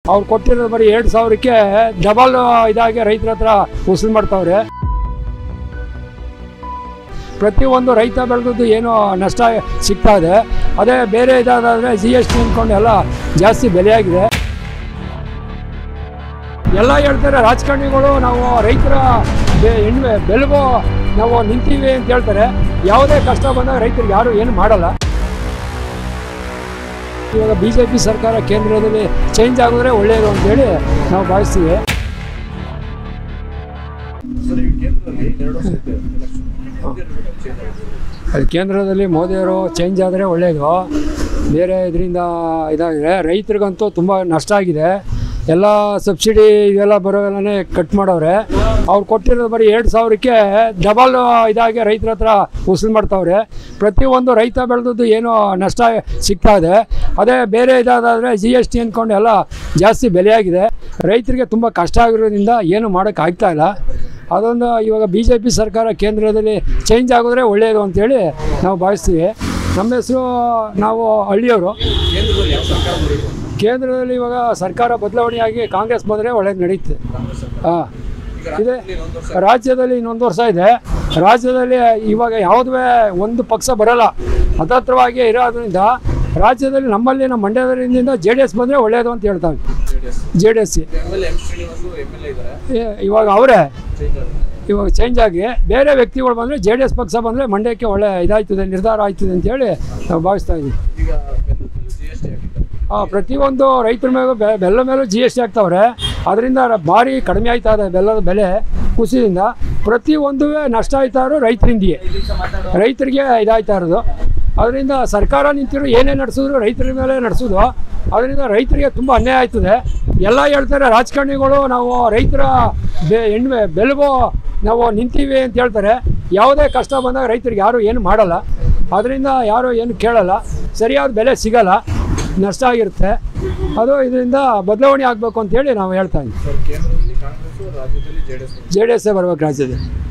ಅವ್ರು ಕೊಟ್ಟಿರೋದು ಬರೀ ಎರಡು ಸಾವಿರಕ್ಕೆ ಡಬಲ್ ಇದಾಗಿ ರೈತರ ಹತ್ರ ವಸೂಲು ಮಾಡ್ತಾವ್ರೆ ಪ್ರತಿಯೊಂದು ರೈತ ಬೆಳೆದದ್ದು ಏನೋ ನಷ್ಟ ಸಿಗ್ತಾ ಇದೆ ಅದೇ ಬೇರೆ ಇದಾದರೆ ಜಿ ಎಸ್ ಟಿ ಅಂದ್ಕೊಂಡು ಎಲ್ಲ ಜಾಸ್ತಿ ಬೆಲೆಯಾಗಿದೆ ಎಲ್ಲ ಹೇಳ್ತಾರೆ ರಾಜಕಾರಣಿಗಳು ನಾವು ರೈತರ ಬೆ- ಹೆಣ್ಣು ಬೆಲೆಗೂ ನಾವು ನಿಂತೀವಿ ಅಂತ ಹೇಳ್ತಾರೆ ಯಾವುದೇ ಕಷ್ಟ ಬಂದಾಗ ರೈತರಿಗೆ ಯಾರು ಏನು ಮಾಡಲ್ಲ ಇವಾಗ ಬಿ ಜೆ ಪಿ ಸರ್ಕಾರ ಕೇಂದ್ರದಲ್ಲಿ ಚೇಂಜ್ ಆಗಿದ್ರೆ ಒಳ್ಳೆಯದು ಅಂತೇಳಿ ನಾವು ಭಾವಿಸ್ತೀವಿ ಸರ್ ಈಗ ಕೇಂದ್ರದಲ್ಲಿ ಎರಡು ವರ್ಷ ಇದೆ election. ಹೆಂಗಿರ್ಬೇಕು change ಆಗುತ್ತೆ? ಅದು ಕೇಂದ್ರದಲ್ಲಿ ಮೋದಿಯವರು ಚೇಂಜ್ ಆದರೆ ಒಳ್ಳೆಯದು ಬೇರೆ ಇದರಿಂದ ಇದಾಗಿದೆ ರೈತರಿಗಂತೂ ತುಂಬ ನಷ್ಟ ಆಗಿದೆ ಎಲ್ಲ ಸಬ್ಸಿಡಿ ಇವೆಲ್ಲ ಬರೋವೆಲ್ಲನೇ ಕಟ್ ಮಾಡವ್ರೆ ಅವ್ರು ಕೊಟ್ಟಿರೋದು ಬರೀ ಎರಡು ಸಾವಿರಕ್ಕೆ ಡಬಲ್ ಇದಾಗಿ ರೈತರ ಹತ್ರ ವಸೂಲು ಮಾಡ್ತಾವ್ರೆ ಪ್ರತಿಯೊಂದು ರೈತ ಬೆಳೆದದ್ದು ಏನೋ ನಷ್ಟ ಸಿಗ್ತಾ ಇದೆ ಅದೇ ಬೇರೆ ಇದಾದರೆ ಜಿ ಎಸ್ ಟಿ ಅಂದ್ಕೊಂಡು ಎಲ್ಲ ಜಾಸ್ತಿ ಬೆಲೆಯಾಗಿದೆ ರೈತರಿಗೆ ತುಂಬ ಕಷ್ಟ ಆಗಿರೋದ್ರಿಂದ ಏನು ಮಾಡೋಕ್ಕಾಗ್ತಾ ಇಲ್ಲ ಅದೊಂದು ಇವಾಗ ಬಿ ಜೆ ಪಿ ಸರ್ಕಾರ ಕೇಂದ್ರದಲ್ಲಿ ಚೇಂಜ್ ಆಗಿದ್ರೆ ಒಳ್ಳೆಯದು ಅಂತೇಳಿ ನಾವು ಭಾವಿಸ್ತೀವಿ ನಮ್ಮ ಹೆಸರು ನಾವು ಹಳ್ಳಿಯವರು ಕೇಂದ್ರದಲ್ಲಿ ಯಾವ ಸರ್ಕಾರ ಬರಬೇಕು ಕೇಂದ್ರದಲ್ಲಿ ಇವಾಗ ಸರ್ಕಾರ ಬದಲಾವಣೆಯಾಗಿ ಕಾಂಗ್ರೆಸ್ ಬಂದರೆ ಒಳ್ಳೇದು ನಡೀತೆ ಹಾಂ ಈಗ ಇದೆ ರಾಜ್ಯದಲ್ಲಿ ಇನ್ನೊಂದು ವರ್ಷ ರಾಜ್ಯದಲ್ಲಿ ಇನ್ನೊಂದು ವರ್ಷ ಇದೆ ರಾಜ್ಯದಲ್ಲಿ ಇವಾಗ ಯಾವುದೇ ಒಂದು ಪಕ್ಷ ಬರಲ್ಲ ಹತತ್ರವಾಗಿ ಇರೋದ್ರಿಂದ ರಾಜ್ಯದಲ್ಲಿ ನಮ್ಮಲ್ಲಿ ನಮ್ಮ ಮಂಡ್ಯದಿಂದ ಜೆ ಡಿ ಎಸ್ ಬಂದರೆ ಒಳ್ಳೆಯದು ಅಂತ ಹೇಳ್ತಾವೆ JDS J D S M L M Srinivasu M L A ಇದ್ದಾರೆ ಇವಾಗ ಅವರೇ ಚೇಂಜ್ ಆಗುತ್ತೆ ಇವಾಗ ಚೇಂಜ್ ಆಗಿ ಬೇರೆ ವ್ಯಕ್ತಿಗಳು ಬಂದರೆ ಜೆ ಡಿ ಎಸ್ ಪಕ್ಷ ಬಂದರೆ ಮಂಡ್ಯಕ್ಕೆ ಒಳ್ಳೆ ಇದಾಯ್ತದೆ ನಿರ್ಧಾರ ಆಯ್ತದೆ ಅಂತೇಳಿ ನಾವು ಭಾವಿಸ್ತಾ ಇದ್ದೀವಿ ಈಗ ಬೆಲ್ಲದಲ್ಲೂ ಜಿ ಎಸ್ ಟಿ ಹಾಕಿದ್ದಾರೆ ಆ, ಪ್ರತಿಯೊಂದು ರೈತರ ಮೇಲೂ ಬೆ ಬೆಲ್ಲ ಮೇಲೂ ಜಿ ಎಸ್ ಟಿ ಆಗ್ತಾವ್ರೆ ಅದರಿಂದ ರ- ಭಾರಿ ಕಡಿಮೆ ಆಯ್ತಾ ಇದೆ ಬೆಲ್ಲದ ಬೆಲೆ ಕುಸಿದಿಂದ ಪ್ರತಿಯೊಂದು ನಷ್ಟ ಆಯ್ತಾ ಇರೋ ರೈತರಿಂದಿಯೇ ರೈತರಿಗೆ ಇದಾಯ್ತಾ ಇರೋದು ಅದರಿಂದ ಸರ್ಕಾರ ನಿಂತಿರೋ ಏನೇ ನಡೆಸಿದ್ರು ರೈತರ ಮೇಲೆ ನಡೆಸೋದು ಅದರಿಂದ ರೈತರಿಗೆ ತುಂಬ ಅನ್ಯಾಯ ಆಯ್ತದೆ ಎಲ್ಲ ಹೇಳ್ತಾರೆ ರಾಜಕಾರಣಿಗಳು ನಾವು ರೈತರ ಬೆ ಹೆಣ್ಣು ಬೆಲೆಗೂ ನಾವು ನಿಂತೀವಿ ಅಂತ ಹೇಳ್ತಾರೆ ಯಾವುದೇ ಕಷ್ಟ ಬಂದಾಗ ರೈತರಿಗೆ ಯಾರು ಏನು ಮಾಡಲ್ಲ ಅದರಿಂದ ಯಾರು ಏನು ಕೇಳಲ್ಲ ಸರಿಯಾದ ಬೆಲೆ ಸಿಗಲ್ಲ ನಷ್ಟ ಆಗಿರುತ್ತೆ ಅದು ಇದರಿಂದ ಬದಲಾವಣೆ ಆಗಬೇಕು ಅಂತೇಳಿ ನಾವು ಹೇಳ್ತಾ ಇದ್ದೀವಿ ಸರ್ ಕೇಂದ್ರದಲ್ಲಿ ಕಾಂಗ್ರೆಸ್ ರಾಜ್ಯದಲ್ಲಿ ಜೆಡಿಎಸ್ ಜೆ ಡಿ ಎಸ್ಸೇ ಬರ್ಬೇಕು ರಾಜ್ಯದಲ್ಲಿ